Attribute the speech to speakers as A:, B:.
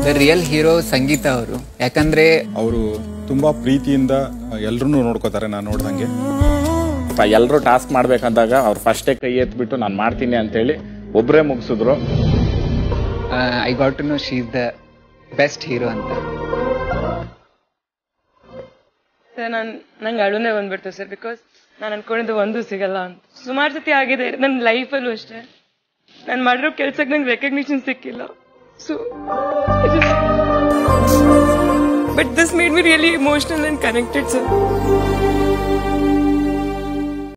A: the real hero ಸಂಗೀತ ಅವರು ಯಾಕಂದ್ರೆ
B: ಅವರು ತುಂಬಾ ಪ್ರೀತಿಯಿಂದ ಎಲ್ರೂ ನೋಡ್ಕೋತಾರೆ ನಾನು ನೋಡ್ದಂಗೆ
C: ಎಲ್ಲರೂ ಟಾಸ್ಕ್ ಮಾಡ್ಬೇಕಂದಾಗ ಅವ್ರು ಫಸ್ಟೇ ಕೈ ಎತ್ಬಿಟ್ಟು ನಾನು ಮಾಡ್ತೀನಿ ಅಂತೇಳಿ ಒಬ್ಬರೇ ಮುಗಿಸಿದ್ರು
A: I got to know she is the best hero ಅಂತ
D: ಸರ್ ನಾನು ನಂಗೆ ಅಳುನೇ ಬಂದ್ಬಿಡ್ತು ಸರ್ ಬಿಕಾಸ್ ನಾನು ಅನ್ಕೊಂಡಿದ್ದು ಒಂದು ಸಿಗಲ್ಲ ಅಂತ ಸುಮಾರು ಸತಿ ಆಗಿದೆ ನನ್ನ ಲೈಫಲ್ಲೂ ಅಷ್ಟೇ ನಾನು ಮಾಡಿರೋ ಕೆಲ್ಸಕ್ಕೆ ನಂಗೆ ರೆಕಗ್ನಿಷನ್ ಸಿಕ್ಕಿಲ್ಲ so but this made me really emotional and connected sir